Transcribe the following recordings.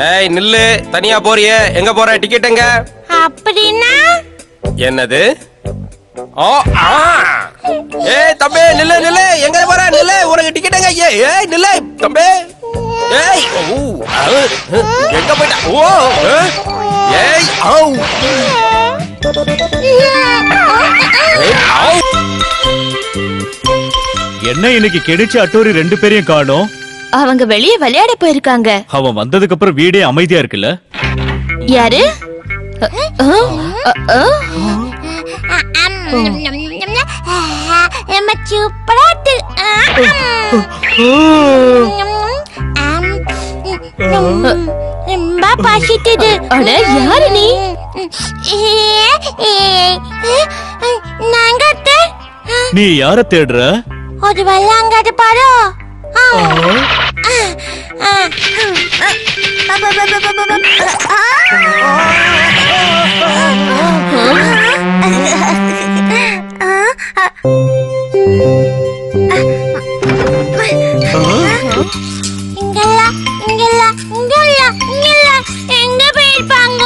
ஏய் நில்லு தனியா போறியே எங்க போற டிக்கெட் எங்க அப்படின்னா என்னது ஓ ஆ ஏய் தம்பி நில்லு நில்லு எங்க போற நில்லு உனக்கு டிக்கெட் எங்க ஏய் ஏய் நில்லு தம்பி ஏய் ஓ அஹ், அஹ், எங்க போயிட்ட ஓ அஹ், ஏய் ஔ ஏய், ஔ என்ன இன்னைக்கு கெடிச்சு அட்டூரி ரெண்டு பேரையும் காணோம் அவங்க வெளியே விளையாட போயிருக்காங்க அவன் வந்ததுக்கு அப்புறம் வீடே அமைதியா இருக்குல்ல யாரு அ, அ, அ, அ. நம்ம சூப்பரா இருக்கு ரொம்ப பசித்தது அட யாரு நீ நாங்க அத்தை. நீ யார தேடுற ஒரு வேலை அங்க அது பாரு ஆ. ஆ. ஆ. இங்கெல்ல இங்கெல்ல இங்கெல்ல இங்கெல்ல எங்க போயிருப்பாங்க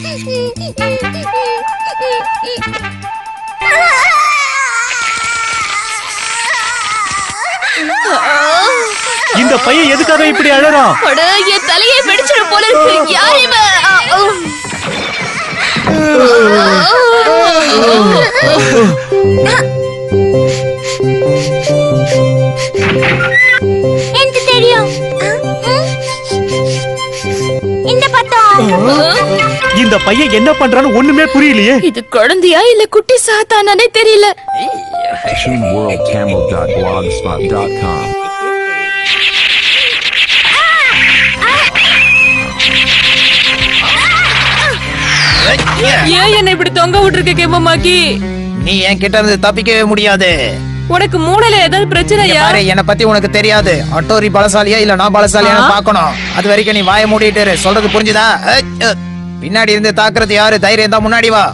இந்த பையன் எதுக்காக இப்படி அழறான் அட என் தலையை பிடிச்சிட போல இருக்கு யார் இவ அ, அ. எனக்கு தெரியும் இந்த பத்தம் இந்த பையன் என்ன பண்றான்னு ஒண்ணுமே புரியலையே இது குழந்தையா இல்ல குட்டி சாத்தானே தெரியல teamworldtamil.blogspot.com. ஏன் என்ன இப்படி தொங்க விட்டுருக்க கேமமாக்கி நீ என் கிட்ட இருந்து தப்பிக்கவே முடியாது உனக்கு மூளையில ஏதாவது இங்க பிரச்சனையா பாரு என்ன பத்தி உனக்கு தெரியாது அட்டோரி பலசாலியா இல்ல நான் பலசாலியான்னு பார்க்கணும் அது வரைக்கும் நீ வாயை மூடிட்டு இரு. சொல்றது புரிஞ்சுதா ஏய், ஏய். பின்னாடி இருந்து தாக்குறது யாரு தைரியம் தான் முன்னாடி வா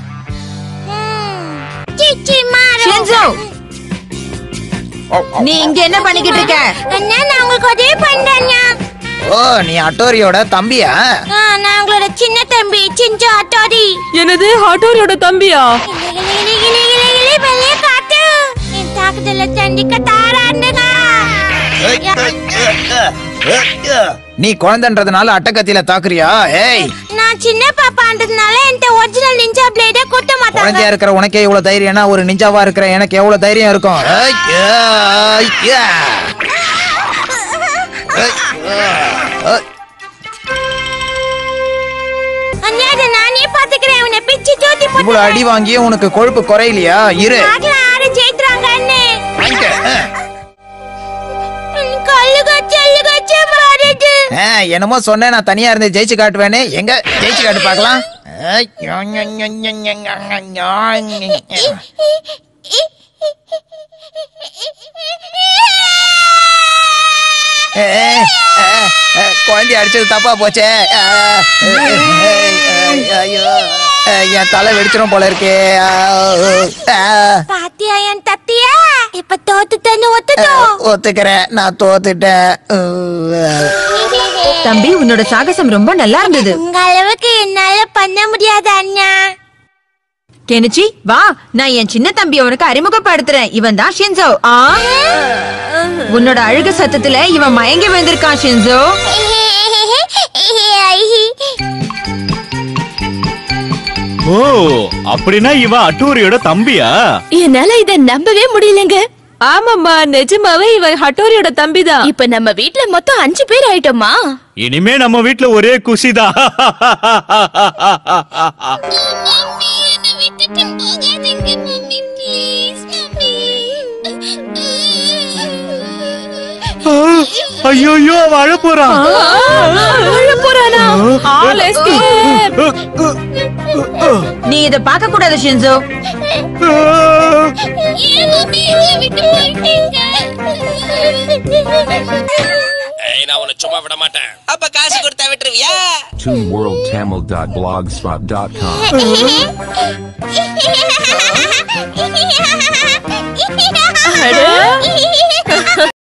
சிச்சி மாறு ஷின்சோ நீ இங்க என்ன பண்ணிக்கிட்டு இருக்க அண்ணா நான் உங்களுக்கு உதவி பண்றேன்னா ஓ நீ அட்டோரியோட தம்பியா நான் உங்களோட சின்ன தம்பி சிஞ்சு அட்டாரி என்னது ஹாட்டோரியோட தம்பியா வெளியே காட்டு என் தாக்குதல தண்டிக்க தாராண்டுங்க ஏய், ஏய், ஏய், ஏய், ஏய். நீ குழந்தைன்றதுனால அட்டக்கத்தில தாக்குறியா ஏய் நான் சின்ன பாப்பான்றதுனால என்கிட்ட ஒரிஜினல் நிஞ்சா பிளேட குத்த மாட்டாங்க குழந்தையா இருக்கிற உனக்கே இவ்வளவு தைரியம்னா ஒரு நிஞ்சாவா இருக்கிற எனக்கு எவ்வளவு தைரியம் இருக்கும் ஏய், ஏய், ஏய். ஏய், ஏய். அண்ணா இதை நானே பாத்துக்கிறேன் உன்னை பிச்சு தூத்தி போட்டு இவ்வளவு அடி வாங்கியும் உனக்கு கொழுப்பு குறையலையா இரு பார்க்கலாம் யாரு ஜெயிக்கிறாங்க அண்ணே வாங்கிக்க. அஹ். கல்லு கச்சு அல்லு கச்சு மாறுது அஹ், என்னமோ சொன்னேன் நான் தனியா இருந்து ஜெயிச்சு காட்டுவேன்னு எங்க ஜெயிச்சு காட்டு பார்க்கலாம் ஏய், ஏய், அஹ், அஹ், குழந்தைய அடிச்சது தப்பா போச்சே அஹ், ஏய், ஐயோ அஹ், என் தலை வெடிச்சிரும் போல இருக்கே அஹ், அஹ். பாத்தியா என் தத்தியா இப்ப தோத்துட்டேன்னு ஒத்துட்டோ ஒத்துக்கிறேன் நான் தோத்துட்டேன் அஹ். தம்பி உன்னோட சாகசம் ரொம்ப நல்லா இருந்தது உங்க அளவுக்கு என்னால பண்ண முடியாது அண்ணா கெனிச்சி வா நான் என் சின்ன தம்பி உனக்கு அறிமுகப்படுத்துறேன் இவன் தான் ஷின்சோ ஆ உன்னோட அழுக சத்தத்துல இவன் மயங்கி விழுந்திருக்கான் ஷின்சோ ஓ அப்படின்னா இவன் அட்டூரியோட தம்பியா என்னால இத நம்பவே முடியலங்க ஆமாம்மா நிஜமாவே இவன் ஹட்டோரியோட தம்பிதான் இப்ப நம்ம வீட்ல மொத்தம் அஞ்சு பேர் ஆயிட்டோமா இனிமே நம்ம வீட்ல ஒரே குஷிதான் ஐயோ அவன் அழ போறான் போறானா ஆல் எஸ்கேப் நீ இத பார்க்க கூடாது ஷின்சோ ஏய் நான் உன்னை சும்மா விட மாட்டேன் அப்ப காசு கொடுத்தா விட்டுருவியா teamworldtamil.blogspot.com. அட